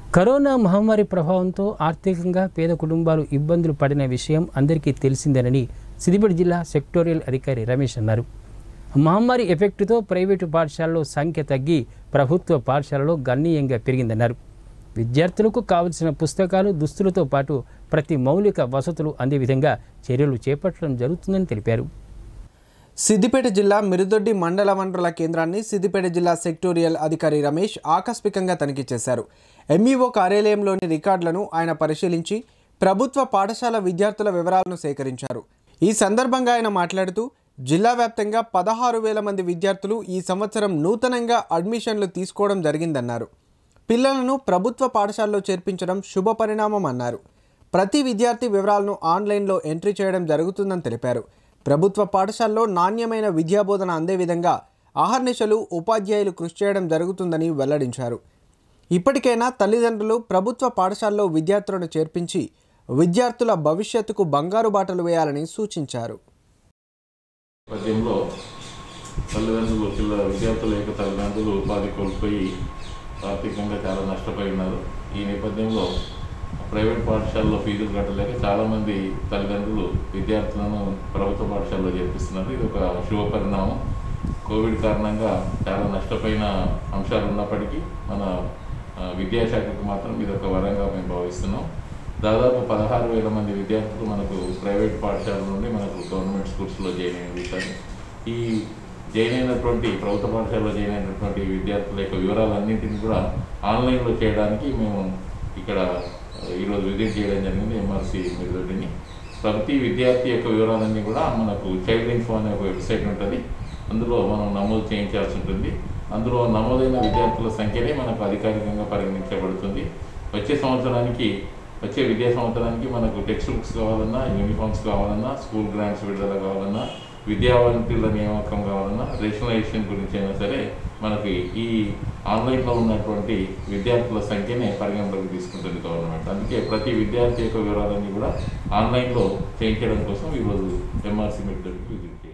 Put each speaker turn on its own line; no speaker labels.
corona మహమ్మారి ప్రభావంతో ఆర్థికంగా పేద కుటుంబాలు ఇబ్బందులు పడిన విషయం అందరికీ తెలిసిందేనని సిద్దిపేట జిల్లా సెక్టోరియల్ అధికారి రమేష్ అన్నారు మహమ్మారి ఎఫెక్టుతో ప్రైవేటు పాఠశాలలో సంఖ్య తగ్గి ప్రభుత్వ పాఠశాలలో గణనీయంగా పెరిగిందన్నారు విద్యార్థులకు కావలసిన పుస్తకాలు దుస్తులతో పాటు ప్రతి మౌలిక వసతులు అందే విధంగా చర్యలు చేపట్టడం జరుగుతుందని తెలిపారు
సిద్దిపేట జిల్లా మిరుదొడ్డి మండల మండల కేంద్రాన్ని సిద్దిపేట జిల్లా సెక్టోరియల్ అధికారి రమేష్ ఆకస్మికంగా తనిఖీ చేశారు ఎంఈఓ కార్యాలయంలోని రికార్డులను ఆయన పరిశీలించి ప్రభుత్వ పాఠశాల విద్యార్థుల వివరాలను సేకరించారు ఈ సందర్భంగా ఆయన మాట్లాడుతూ జిల్లా వ్యాప్తంగా పదహారు వేల మంది విద్యార్థులు ఈ సంవత్సరం నూతనంగా అడ్మిషన్లు తీసుకోవడం జరిగిందన్నారు పిల్లలను ప్రభుత్వ పాఠశాలలో చేర్పించడం శుభ పరిణామం అన్నారు ప్రతి విద్యార్థి వివరాలను ఆన్లైన్లో ఎంట్రీ చేయడం జరుగుతుందని తెలిపారు ప్రభుత్వ పాఠశాలలో నాణ్యమైన విద్యాబోధన అందే విధంగా ఆహర్నిశలు ఉపాధ్యాయులు కృషి చేయడం జరుగుతుందని వెల్లడించారు ఇప్పటికైనా తల్లిదండ్రులు ప్రభుత్వ పాఠశాలలో విద్యార్థులను చేర్పించి విద్యార్థుల భవిష్యత్తుకు బంగారు బాటలు వేయాలని సూచించారు
నేపథ్యంలో తల్లిదండ్రులు పిల్ల విద్యార్థుల యొక్క తల్లిదండ్రులు ఉపాధి కోల్పోయి ఆర్థికంగా చాలా నష్టపోయి ఉన్నారు ఈ నేపథ్యంలో ప్రైవేట్ పాఠశాలలో ఫీజులు కట్టలేక చాలామంది తల్లిదండ్రులు విద్యార్థులను ప్రభుత్వ పాఠశాలలో చేర్పిస్తున్నారు ఇది ఒక శుభ పరిణామం కోవిడ్ కారణంగా చాలా నష్టపోయిన అంశాలు ఉన్నప్పటికీ మన ఆ, విద్యాశాఖకు మాత్రం ఇది ఒక వరంగా మేము భావిస్తున్నాం దాదాపు పదహారు వేల మంది విద్యార్థులు మనకు ప్రైవేట్ పాఠశాల నుండి మనకు గవర్నమెంట్ స్కూల్స్లో జాయిన్ అయ్యి ఉంటారు ఈ జాయిన్ అయినటువంటి ప్రభుత్వ పాఠశాలలో జాయిన్ అయినటువంటి విద్యార్థుల యొక్క వివరాలన్నింటినీ కూడా ఆన్లైన్లో చేయడానికి మేము ఇక్కడ ఆ, ఈరోజు విజిట్ చేయడం జరిగింది ఎంఆర్సి మిర్దొడ్డిని ప్రతి విద్యార్థి యొక్క వివరాలన్నీ కూడా మనకు చైల్డ్ ఇన్ఫో అనే ఒక వెబ్సైట్ ఉంటుంది అందులో మనం నమోదు చేయించాల్సి ఉంటుంది అందులో నమోదైన విద్యార్థుల సంఖ్యనే మనకు అధికారికంగా పరిగణించబడుతుంది వచ్చే సంవత్సరానికి వచ్చే విద్యా సంవత్సరానికి మనకు టెక్స్ట్ బుక్స్ కావాలన్నా యూనిఫామ్స్ కావాలన్నా స్కూల్ గ్రాంట్స్ విడుదల కావాలన్నా విద్యావంతుల నియామకం కావాలన్నా రేషనలైజేషన్ గురించి అయినా సరే మనకి ఈ ఆన్లైన్లో ఉన్నటువంటి విద్యార్థుల సంఖ్యనే పరిగణలోకి తీసుకుంటుంది గవర్నమెంట్ అందుకే ప్రతి విద్యార్థి యొక్క వివరాలన్నీ కూడా ఆన్లైన్లో చేయించడం కోసం ఈరోజు ఎంఆర్సీ మెథడ్కి విజిట్ చేయాలి